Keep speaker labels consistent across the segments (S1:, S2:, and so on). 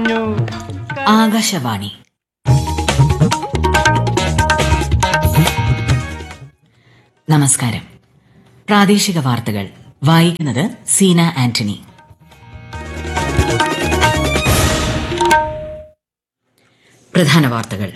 S1: കഴിഞ്ഞു
S2: ആകാശവാണി നമസ്കാരം പ്രാദേശിക വാർത്തകൾ വായിക്കുന്നത് സീന ആന്റണി പ്രധാന വാർത്തകൾ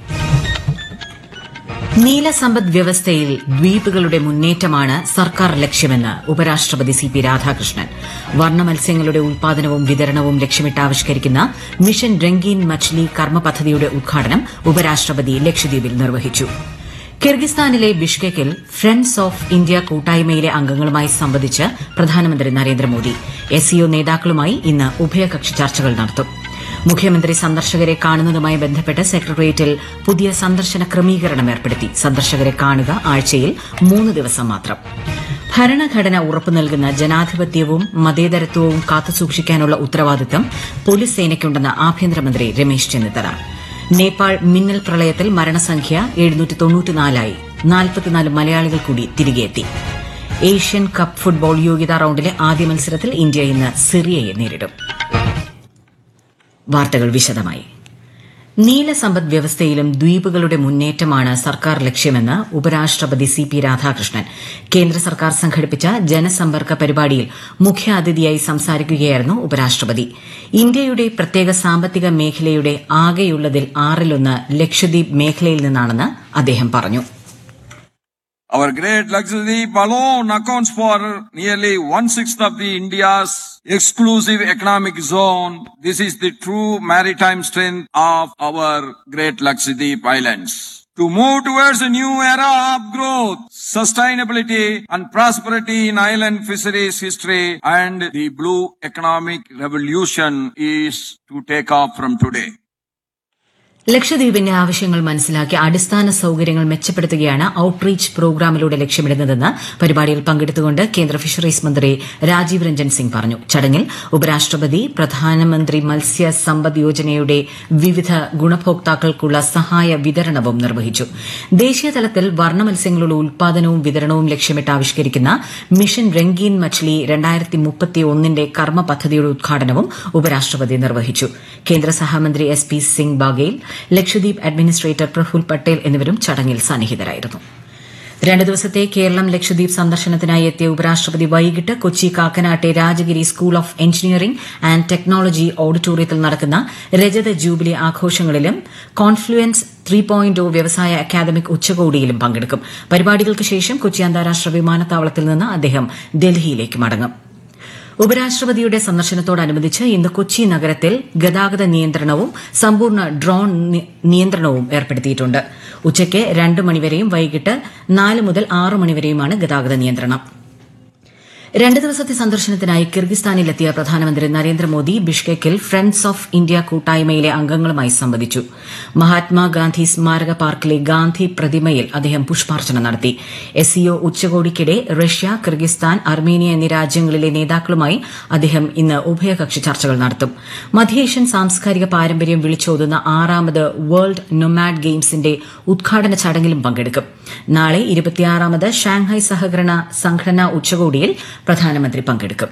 S2: നീലസമ്പദ് വ്യവസ്ഥയിൽ ദ്വീപുകളുടെ മുന്നേറ്റമാണ് സർക്കാർ ലക്ഷ്യമെന്ന് ഉപരാഷ്ട്രപതി സി പി രാധാകൃഷ്ണൻ വർണ്ണ മത്സ്യങ്ങളുടെ ഉൽപാദനവും വിതരണവും ലക്ഷ്യമിട്ട് ആവിഷ്കരിക്കുന്ന മിഷൻ രംഗീൻ മച്ച്ലി കർമ്മ പദ്ധതിയുടെ ഉദ്ഘാടനം ഉപരാഷ്ട്രപതി ലക്ഷദ്വീപിൽ നിർവഹിച്ചു കിർഗിസ്ഥാനിലെ ബിഷ്കെക്കിൽ ഫ്രണ്ട്സ് ഓഫ് ഇന്ത്യ കൂട്ടായ്മയിലെ അംഗങ്ങളുമായി സംവദിച്ച് പ്രധാനമന്ത്രി നരേന്ദ്രമോദി എസ്ഇഒ നേതാക്കളുമായി ഇന്ന് ഉഭയകക്ഷി ചർച്ചകൾ നടത്തും മുഖ്യമന്ത്രി സന്ദർശകരെ കാണുന്നതുമായി ബന്ധപ്പെട്ട് സെക്രട്ടേറിയറ്റിൽ പുതിയ സന്ദർശന ക്രമീകരണം ഏർപ്പെടുത്തി സന്ദർശകരെ കാണുക ആഴ്ചയിൽ മൂന്ന് ദിവസം മാത്രം ഭരണഘടന ഉറപ്പു നൽകുന്ന ജനാധിപത്യവും മതേതരത്വവും കാത്തുസൂക്ഷിക്കാനുള്ള ഉത്തരവാദിത്തം പോലീസ് സേനയ്ക്കുണ്ടെന്ന് ആഭ്യന്തരമന്ത്രി രമേശ് ചെന്നിത്തല നേപ്പാൾ മിന്നൽ പ്രളയത്തിൽ മരണസംഖ്യ ആയി നാൽപ്പത്തിനാല് മലയാളികൾ കൂടി തിരികെയെത്തി ഏഷ്യൻ കപ്പ് ഫുട്ബോൾ യോഗ്യതാ റൌണ്ടിലെ ആദ്യ മത്സരത്തിൽ ഇന്ത്യ ഇന്ന് സിറിയയെ നേരിടും വാർത്തകൾ വിശദമായി നീലസമ്പദ് വ്യവസ്ഥയിലും ദ്വീപുകളുടെ മുന്നേറ്റമാണ് സർക്കാർ ലക്ഷ്യമെന്ന് ഉപരാഷ്ട്രപതി സി പി രാധാകൃഷ്ണൻ കേന്ദ്ര സർക്കാർ സംഘടിപ്പിച്ച ജനസമ്പർക്ക പരിപാടിയിൽ മുഖ്യാതിഥിയായി സംസാരിക്കുകയായിരുന്നു ഉപരാഷ്ട്രപതി ഇന്ത്യയുടെ പ്രത്യേക സാമ്പത്തിക മേഖലയുടെ ആകെയുള്ളതിൽ ആറിലൊന്ന് ലക്ഷദ്വീപ് മേഖലയിൽ നിന്നാണെന്ന് അദ്ദേഹം പറഞ്ഞു
S3: Our great Lakshadweep alone accounts for nearly one-sixth of the India's exclusive economic zone. This is the true maritime strength of our great Lakshadweep Islands. To move towards a new era of growth, sustainability and prosperity in island fisheries history and the blue economic revolution is to take off from today.
S2: ലക്ഷദ്വീപിന്റെ ആവശ്യങ്ങൾ മനസ്സിലാക്കി അടിസ്ഥാന സൌകര്യങ്ങൾ മെച്ചപ്പെടുത്തുകയാണ് outreach പ്രോഗ്രാമിലൂടെ ലക്ഷ്യമിടുന്നതെന്ന് പരിപാടിയിൽ പങ്കെടുത്തുകൊണ്ട് കേന്ദ്ര fisheries മന്ത്രി രാജീവ് രഞ്ജൻ സിംഗ് പറഞ്ഞു ചടങ്ങിൽ ഉപരാഷ്ട്രപതി പ്രധാനമന്ത്രി മത്സ്യ സമ്പദ് യോജനയുടെ വിവിധ ഗുണഭോക്താക്കൾക്കുള്ള സഹായ വിതരണവും നിർവഹിച്ചു ദേശീയതലത്തിൽ വർണ്ണ മത്സ്യങ്ങളുടെ ഉൽപാദനവും വിതരണവും ലക്ഷ്യമിട്ട് ആവിഷ്കരിക്കുന്ന മിഷൻ രംഗീൻ മച്ച്ലി രണ്ടായിരത്തി മുപ്പത്തി ഒന്നിന്റെ കർമ്മ പദ്ധതിയുടെ ഉദ്ഘാടനവും ഉപരാഷ്ട്രപതി നിർവഹിച്ചു കേന്ദ്ര സഹമന്ത്രി S P Singh Baghel Lakshadweep administrator Praful Patel എന്നിവരും ചടങ്ങിൽ സന്നിഹിതരായിരുന്നു രണ്ട് ദിവസത്തെ കേരളം ലക്ഷദ്വീപ് സന്ദർശനത്തിനായി എത്തിയ ഉപരാഷ്ട്രപതി വൈകിട്ട് കൊച്ചി കാക്കനാട്ടെ Rajagiri School of Engineering and Technology ഓഡിറ്റോറിയത്തിൽ നടക്കുന്ന രജത ജൂബിലി ആഘോഷങ്ങളിലും കോൺഫ്ലുവൻസ് ത്രീ പോയിന്റ് വ്യവസായ അക്കാദമിക് ഉച്ചകോടിയിലും പങ്കെടുക്കും പരിപാടികൾക്ക് ശേഷം കൊച്ചി അന്താരാഷ്ട്ര വിമാനത്താവളത്തിൽ നിന്ന് അദ്ദേഹം ഡൽഹിയിലേക്ക് മടങ്ങും ഉപരാഷ്ട്രപതിയുടെ സന്ദർശനത്തോടനുബന്ധിച്ച് ഇന്ന് കൊച്ചി നഗരത്തിൽ ഗതാഗത നിയന്ത്രണവും സമ്പൂർണ്ണ ഡ്രോൺ നിയന്ത്രണവും ഏർപ്പെടുത്തിയിട്ടുണ്ട് ഉച്ചയ്ക്ക് രണ്ട് മണിവരെയും വൈകിട്ട് നാല് മുതൽ ആറ് മണിവരെയുമാണ് ഗതാഗത നിയന്ത്രണം രണ്ട് ദിവസത്തെ സന്ദർശനത്തിനായി കിർഗിസ്ഥാനിലെത്തിയ പ്രധാനമന്ത്രി നരേന്ദ്രമോദി ബിഷ്കെക്കിൽ ഫ്രണ്ട്സ് ഓഫ് ഇന്ത്യ കൂട്ടായ്മയിലെ അംഗങ്ങളുമായി സംവദിച്ചു മഹാത്മാഗാന്ധി സ്മാരക പാർക്കിലെ ഗാന്ധി പ്രതിമയിൽ അദ്ദേഹം പുഷ്പാർച്ചന നടത്തി എസ്ഇഒ ഉച്ചകോടിക്കിടെ റഷ്യ കിർഗിസ്ഥാൻ അർമേനിയ എന്നീ രാജ്യങ്ങളിലെ നേതാക്കളുമായി അദ്ദേഹം ഇന്ന് ഉഭയകക്ഷി ചർച്ചകൾ നടത്തും മധ്യേഷ്യൻ സാംസ്കാരിക പാരമ്പര്യം വിളിച്ചോതുന്ന ആറാമത് വേൾഡ് നൊമാഡ് ഗെയിംസിന്റെ ഉദ്ഘാടന ചടങ്ങിലും പങ്കെടുക്കും നാളെ ഇരുപത്തിയാറാമത് ഷാങ്ഹായ് സഹകരണ സംഘടനാ ഉച്ചകോടിയിൽ പ്രധാനമന്ത്രി പങ്കെടുക്കും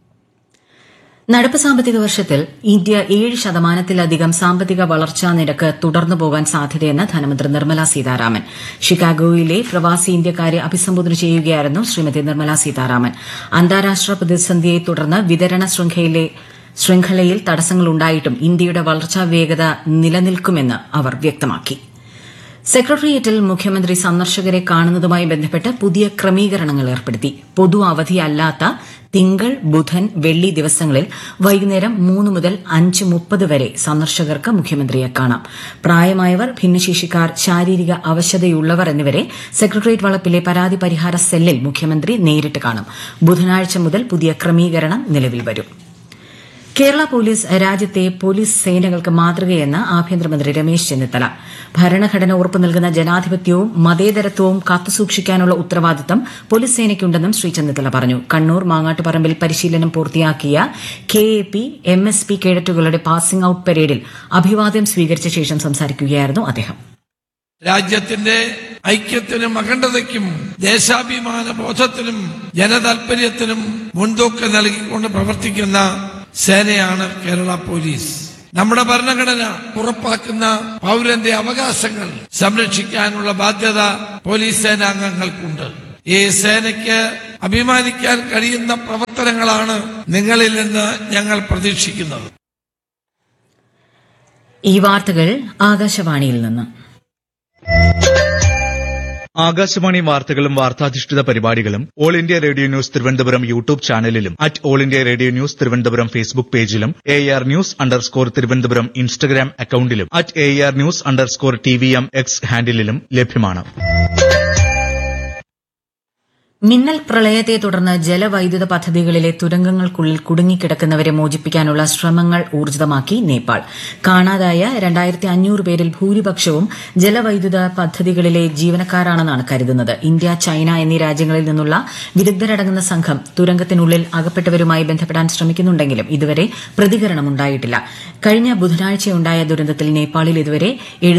S2: നടപ്പ് സാമ്പത്തിക വർഷത്തിൽ ഇന്ത്യ ഏഴ് ശതമാനത്തിലധികം സാമ്പത്തിക വളർച്ചാ നിരക്ക് തുടർന്നു പോകാൻ സാധ്യതയെന്ന് ധനമന്ത്രി നിർമ്മല സീതാരാമൻ ഷിക്കാഗോയിലെ പ്രവാസി ഇന്ത്യക്കാരെ അഭിസംബോധന ചെയ്യുകയായിരുന്നു ശ്രീമതി നിർമ്മല സീതാരാമൻ അന്താരാഷ്ട്ര പ്രതിസന്ധിയെ തുടർന്ന് വിതരണ ശൃംഖലയിലെ ശൃംഖലയിൽ തടസ്സങ്ങളുണ്ടായിട്ടും ഇന്ത്യയുടെ വളർച്ചാ വേഗത നിലനിൽക്കുമെന്ന് അവർ വ്യക്തമാക്കി സെക്രട്ടേറിയറ്റിൽ മുഖ്യമന്ത്രി സന്ദർശകരെ കാണുന്നതുമായി ബന്ധപ്പെട്ട് പുതിയ ക്രമീകരണങ്ങൾ ഏർപ്പെടുത്തി പൊതു അവധിയല്ലാത്ത തിങ്കൾ ബുധൻ വെള്ളി ദിവസങ്ങളിൽ വൈകുന്നേരം മൂന്ന് മുതൽ അഞ്ച് മുപ്പത് വരെ സന്ദർശകർക്ക് മുഖ്യമന്ത്രിയെ കാണാം പ്രായമായവർ ഭിന്നശേഷിക്കാർ ശാരീരിക അവശതയുള്ളവർ എന്നിവരെ സെക്രട്ടേറിയറ്റ് വളപ്പിലെ പരാതി പരിഹാര സെല്ലിൽ മുഖ്യമന്ത്രി നേരിട്ട് കാണും ബുധനാഴ്ച മുതൽ പുതിയ ക്രമീകരണം നിലവിൽ വരും കേരള പോലീസ് രാജ്യത്തെ പോലീസ് സേനകൾക്ക് മാതൃകയെന്ന് ആഭ്യന്തരമന്ത്രി രമേശ് ചെന്നിത്തല ഭരണഘടന ഉറപ്പു നൽകുന്ന ജനാധിപത്യവും മതേതരത്വവും കാത്തുസൂക്ഷിക്കാനുള്ള ഉത്തരവാദിത്തം പോലീസ് സേനയ്ക്കുണ്ടെന്നും ശ്രീ ചെന്നിത്തല പറഞ്ഞു കണ്ണൂർ മാങ്ങാട്ടുപറമ്പിൽ പരിശീലനം പൂർത്തിയാക്കിയ K A P M S P കേഡറ്റുകളുടെ പാസിംഗ് ഔട്ട് പരേഡിൽ അഭിവാദ്യം സ്വീകരിച്ച ശേഷം സംസാരിക്കുകയായിരുന്നു അദ്ദേഹം
S4: രാജ്യത്തിന്റെ ഐക്യത്തിനും അഖണ്ഡതയ്ക്കും ദേശാഭിമാന ബോധത്തിനും ജനതാൽപര്യത്തിനും മുൻതൂക്കം നൽകിക്കൊണ്ട് പ്രവർത്തിക്കുന്ന സേനയാണ് കേരള പോലീസ് നമ്മുടെ ഭരണഘടന ഉറപ്പാക്കുന്ന പൗരന്റെ അവകാശങ്ങൾ സംരക്ഷിക്കാനുള്ള ബാധ്യത പോലീസ് സേനാംഗങ്ങൾക്കുണ്ട് ഈ സേനയ്ക്ക് അഭിമാനിക്കാൻ കഴിയുന്ന പ്രവർത്തനങ്ങളാണ് നിങ്ങളിൽ നിന്ന് ഞങ്ങൾ പ്രതീക്ഷിക്കുന്നത്
S2: ഈ വാർത്തകൾ ആകാശവാണിയിൽ നിന്ന്
S1: ആകാശവാണി വാർത്തകളും വാർത്താധിഷ്ഠിത പരിപാടികളും All India Radio News Thiruvananthapuram YouTube ചാനലിലും at All India Radio News Thiruvananthapuram Facebook പേജിലും A R news underscore Thiruvananthapuram Instagram അക്കൌണ്ടിലും at A R news underscore T V M X ഹാൻഡിലും ലഭ്യമാണ്
S2: മിന്നൽ പ്രളയത്തെ തുടർന്ന് ജലവൈദ്യുത പദ്ധതികളിലെ തുരങ്കങ്ങൾക്കുള്ളിൽ കുടുങ്ങിക്കിടക്കുന്നവരെ മോചിപ്പിക്കാനുള്ള ശ്രമങ്ങൾ ഊർജിതമാക്കി നേപ്പാൾ കാണാതായ രണ്ടായിരത്തി അഞ്ഞൂറ് പേരിൽ ഭൂരിപക്ഷവും ജലവൈദ്യുത പദ്ധതികളിലെ ജീവനക്കാരാണെന്നാണ് കരുതുന്നത് ഇന്ത്യ ചൈന എന്നീ രാജ്യങ്ങളിൽ നിന്നുള്ള വിദഗ്ധരടങ്ങുന്ന സംഘം തുരങ്കത്തിനുള്ളിൽ അകപ്പെട്ടവരുമായി ബന്ധപ്പെടാൻ ശ്രമിക്കുന്നുണ്ടെങ്കിലും ഇതുവരെ പ്രതികരണമുണ്ടായിട്ടില്ല കഴിഞ്ഞ ബുധനാഴ്ചയുണ്ടായ ദുരന്തത്തിൽ നേപ്പാളിൽ ഇതുവരെ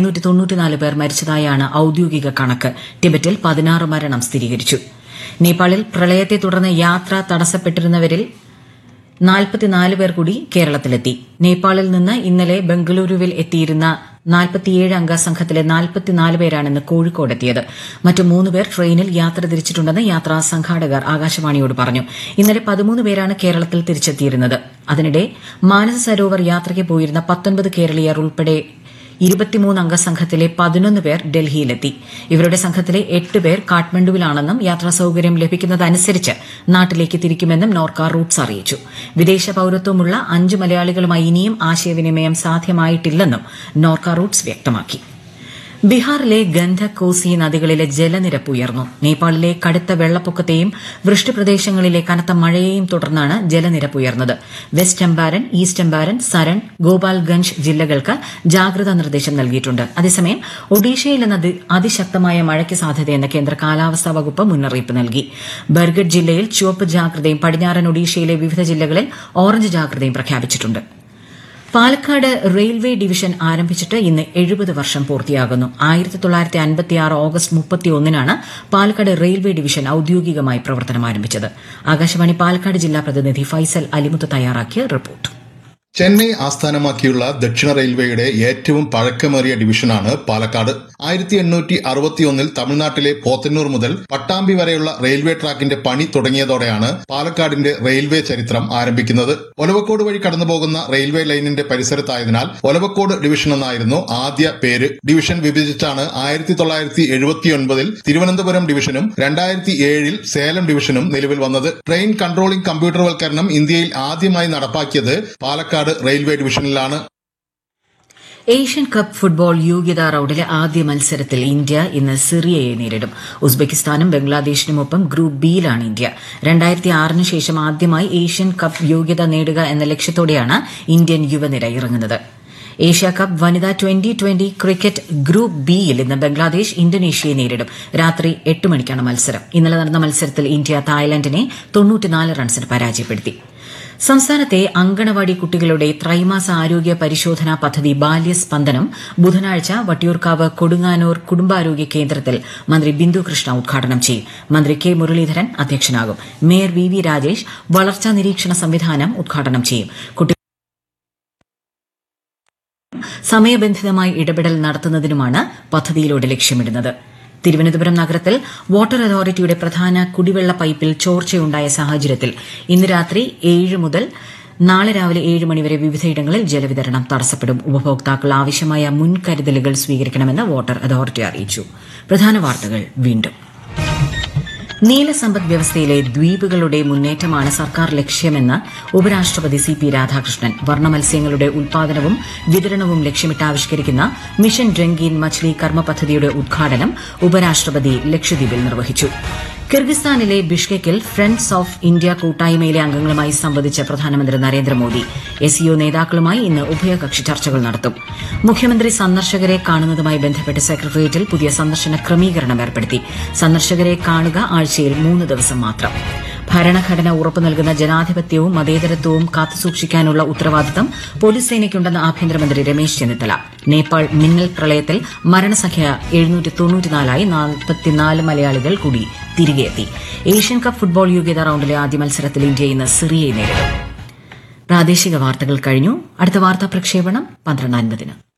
S2: പേർ മരിച്ചതായാണ് ഔദ്യോഗിക കണക്ക് ടിബറ്റിൽ പതിനാറ് മരണം സ്ഥിരീകരിച്ചു നേപ്പാളിൽ പ്രളയത്തെ തുടർന്ന് യാത്ര തടസ്സപ്പെട്ടിരുന്നവരിൽ നാൽപ്പത്തിനാല് പേർ കൂടി കേരളത്തിലെത്തി നേപ്പാളിൽ നിന്ന് ഇന്നലെ ബംഗളൂരുവിൽ എത്തിയിരുന്ന നാൽപ്പത്തിയേഴ് അംഗ സംഘത്തിലെ നാൽപ്പത്തിനാല് പേരാണ് ഇന്ന് കോഴിക്കോടെത്തിയത് മറ്റു മൂന്ന് പേർ ട്രെയിനിൽ യാത്ര തിരിച്ചിട്ടുണ്ടെന്ന് യാത്രാ സംഘാടകർ ആകാശവാണിയോട് പറഞ്ഞു ഇന്നലെ പതിമൂന്ന് പേരാണ് കേരളത്തിൽ തിരിച്ചെത്തിയിരുന്നത് അതിനിടെ മാനസ സരോവർ യാത്രയ്ക്ക് പോയിരുന്ന പത്തൊൻപത് കേരളീയർ ഉൾപ്പെടെ ഇരുപത്തിമൂന്ന് അംഗ സംഘത്തിലെ പതിനൊന്ന് പേർ ഡൽഹിയിലെത്തി ഇവരുടെ സംഘത്തിലെ എട്ട് പേർ കാഠ്മണ്ഡുവിലാണെന്നും യാത്രാ സൌകര്യം ലഭിക്കുന്നതനുസരിച്ച് നാട്ടിലേക്ക് തിരിക്കുമെന്നും നോർക്ക റൂട്ട്സ് അറിയിച്ചു വിദേശ പൌരത്വമുള്ള അഞ്ച് മലയാളികളുമായി ഇനിയും ആശയവിനിമയം സാധ്യമായിട്ടില്ലെന്നും നോർക്ക റൂട്ട്സ് വ്യക്തമാക്കി ബീഹാറിലെ ഗന്ധക് കോസി നദികളിലെ ജലനിരപ്പ് ഉയർന്നു നേപ്പാളിലെ കടുത്ത വെള്ളപ്പൊക്കത്തെയും വൃഷ്ടിപ്രദേശങ്ങളിലെ കനത്ത മഴയെയും തുടർന്നാണ് ജലനിരപ്പ് ഉയർന്നത് വെസ്റ്റ് ചമ്പാരൻ ഈസ്റ്റ് ചമ്പാരൻ സരൺ ഗോപാൽഗഞ്ച് ജില്ലകൾക്ക് ജാഗ്രതാ നിർദ്ദേശം നൽകിയിട്ടുണ്ട് അതേസമയം ഒഡീഷയിൽ ഇന്ന് അതി- അതിശക്തമായ മഴയ്ക്ക് സാധ്യതയെന്ന് കേന്ദ്ര കാലാവസ്ഥാ വകുപ്പ് മുന്നറിയിപ്പ് നൽകി ബർഗഡ് ജില്ലയിൽ ചുവപ്പ് ജാഗ്രതയും പടിഞ്ഞാറൻ ഒഡീഷയിലെ വിവിധ ജില്ലകളിൽ ഓറഞ്ച് ജാഗ്രതയും പ്രഖ്യാപിച്ചിട്ടുണ്ട് പാലക്കാട് റെയിൽവേ ഡിവിഷൻ ആരംഭിച്ചിട്ട് ഇന്ന് എഴുപത് വർഷം പൂർത്തിയാകുന്നു ആയിരത്തി തൊള്ളായിരത്തി അൻപത്തിയാറ് ഓഗസ്റ്റ് മുപ്പത്തിയൊന്നിനാണ് പാലക്കാട് റെയിൽവേ ഡിവിഷൻ ഔദ്യോഗികമായി പ്രവർത്തനം ആരംഭിച്ചത് ആകാശവാണി പാലക്കാട് ജില്ലാ പ്രതിനിധി ഫൈസൽ അലിമുത്ത് തയ്യാറാക്കിയ റിപ്പോർട്ട്
S5: ചെന്നൈ ആസ്ഥാനമാക്കിയുള്ള ദക്ഷിണ റെയിൽവേയുടെ ഏറ്റവും പഴക്കമേറിയ ഡിവിഷനാണ് പാലക്കാട് ആയിരത്തി എണ്ണൂറ്റി അറുപത്തിയൊന്നിൽ തമിഴ്നാട്ടിലെ പോത്തന്നൂർ മുതൽ പട്ടാമ്പി വരെയുള്ള റെയിൽവേ ട്രാക്കിന്റെ പണി തുടങ്ങിയതോടെയാണ് പാലക്കാടിന്റെ റെയിൽവേ ചരിത്രം ആരംഭിക്കുന്നത് ഒലവക്കോട് വഴി കടന്നുപോകുന്ന റെയിൽവേ ലൈനിന്റെ പരിസരത്തായതിനാൽ ഒലവക്കോട് ഡിവിഷൻ എന്നായിരുന്നു ആദ്യ പേര് ഡിവിഷൻ വിഭജിച്ചാണ് ആയിരത്തി തൊള്ളായിരത്തി എഴുപത്തിയൊൻപതിൽ തിരുവനന്തപുരം ഡിവിഷനും രണ്ടായിരത്തി ഏഴിൽ സേലം ഡിവിഷനും നിലവിൽ വന്നത് ട്രെയിൻ കൺട്രോളിംഗ് കമ്പ്യൂട്ടർവൽക്കരണം ഇന്ത്യയിൽ ആദ്യമായി നടപ്പാക്കിയത് പാലക്കാട് റെയിൽവേ ഡിവിഷനിലാണ്
S2: ഏഷ്യൻ കപ്പ് ഫുട്ബോൾ യോഗ്യതാ റൌണ്ടിലെ ആദ്യ മത്സരത്തിൽ ഇന്ത്യ ഇന്ന് സിറിയയെ നേരിടും ഉസ്ബെക്കിസ്ഥാനും ബംഗ്ലാദേശിനുമൊപ്പം ഗ്രൂപ്പ് ബിയിലാണ് ഇന്ത്യ രണ്ടായിരത്തി ആറിന് ശേഷം ആദ്യമായി ഏഷ്യൻ കപ്പ് യോഗ്യത നേടുക എന്ന ലക്ഷ്യത്തോടെയാണ് ഇന്ത്യൻ യുവനിര ഇറങ്ങുന്നത് ഏഷ്യ കപ്പ് വനിതാ ട്വന്റി ട്വന്റി ക്രിക്കറ്റ് ഗ്രൂപ്പ് ബിയിൽ ഇന്ന് ബംഗ്ലാദേശ് ഇന്തോനേഷ്യയെ നേരിടും രാത്രി എട്ട് മണിക്കാണ് മത്സരം ഇന്നലെ നടന്ന മത്സരത്തിൽ ഇന്ത്യ തായ്ലൻഡിനെ തൊണ്ണൂറ്റിനാല് റൺസിന് പരാജയപ്പെടുത്തി സംസ്ഥാനത്തെ അങ്കണവാടി കുട്ടികളുടെ ത്രൈമാസ ആരോഗ്യ പരിശോധനാ പദ്ധതി ബാല്യസ്പന്ദനം ബുധനാഴ്ച വട്ടിയൂർക്കാവ് കൊടുങ്ങാനൂർ കുടുംബാരോഗ്യ കേന്ദ്രത്തിൽ മന്ത്രി ബിന്ദു കൃഷ്ണ ഉദ്ഘാടനം ചെയ്യും മന്ത്രി കെ മുരളീധരൻ അധ്യക്ഷനാകും മേയർ വി വി രാജേഷ് വളർച്ചാ നിരീക്ഷണ സംവിധാനം ഉദ്ഘാടനം ചെയ്യും കുട്ടി സമയബന്ധിതമായി ഇടപെടൽ നടത്തുന്നതിനുമാണ് പദ്ധതിയിലൂടെ ലക്ഷ്യമിടുന്നത് തിരുവനന്തപുരം നഗരത്തിൽ വാട്ടർ അതോറിറ്റിയുടെ പ്രധാന കുടിവെള്ള പൈപ്പിൽ ചോർച്ചയുണ്ടായ സാഹചര്യത്തിൽ ഇന്ന് രാത്രി ഏഴ് മുതൽ നാളെ രാവിലെ ഏഴ് മണിവരെ വിവിധയിടങ്ങളിൽ ജലവിതരണം തടസ്സപ്പെടും ഉപഭോക്താക്കൾ ആവശ്യമായ മുൻകരുതലുകൾ സ്വീകരിക്കണമെന്ന് വാട്ടർ അതോറിറ്റി അറിയിച്ചു പ്രധാന വാർത്തകൾ വീണ്ടും നീലസമ്പദ് വ്യവസ്ഥയിലെ ദ്വീപുകളുടെ മുന്നേറ്റമാണ് സർക്കാർ ലക്ഷ്യമെന്ന് ഉപരാഷ്ട്രപതി സി പി രാധാകൃഷ്ണൻ വർണ്ണമത്സ്യങ്ങളുടെ ഉൽപാദനവും വിതരണവും ലക്ഷ്യമിട്ട് ആവിഷ്കരിക്കുന്ന മിഷൻ രംഗീൻ മച്ച്ലി കർമ്മ പദ്ധതിയുടെ ഉദ്ഘാടനം ഉപരാഷ്ട്രപതി ലക്ഷദ്വീപിൽ നിർവഹിച്ചു കിർഗിസ്ഥാനിലെ ബിഷ്കെക്കിൽ ഫ്രണ്ട്സ് ഓഫ് ഇന്ത്യ കൂട്ടായ്മയിലെ അംഗങ്ങളുമായി സംവദിച്ച പ്രധാനമന്ത്രി നരേന്ദ്രമോദി എസ്ഇഒ നേതാക്കളുമായി ഇന്ന് ഉഭയകക്ഷി ചർച്ചകൾ നടത്തും മുഖ്യമന്ത്രി സന്ദർശകരെ കാണുന്നതുമായി ബന്ധപ്പെട്ട് സെക്രട്ടേറിയറ്റിൽ പുതിയ സന്ദർശന ക്രമീകരണം ഏർപ്പെടുത്തി സന്ദർശകരെ കാണുക ആഴ്ചയിൽ മൂന്ന് ദിവസം മാത്രം ഭരണഘടന ഉറപ്പു നൽകുന്ന ജനാധിപത്യവും മതേതരത്വവും കാത്തുസൂക്ഷിക്കാനുള്ള ഉത്തരവാദിത്തം പോലീസ് സേനയ്ക്കുണ്ടെന്ന് ആഭ്യന്തരമന്ത്രി രമേശ് ചെന്നിത്തല നേപ്പാൾ മിന്നൽ പ്രളയത്തിൽ മരണസംഖ്യ എഴുന്നൂറ്റി തൊണ്ണൂറ്റിനാലായി നാൽപ്പത്തിനാല് മലയാളികൾ കൂടി തിരികെയെത്തി ഏഷ്യൻ കപ്പ് ഫുട്ബോൾ യോഗ്യതാ റൌണ്ടിലെ ആദ്യ മത്സരത്തിൽ ഇന്ത്യ ഇന്ന് സിറിയയെ നേരിടും പ്രാദേശിക വാർത്തകൾ കഴിഞ്ഞു അടുത്ത വാർത്താ പ്രക്ഷേപണം പന്ത്രണ്ട് അൻപതിന്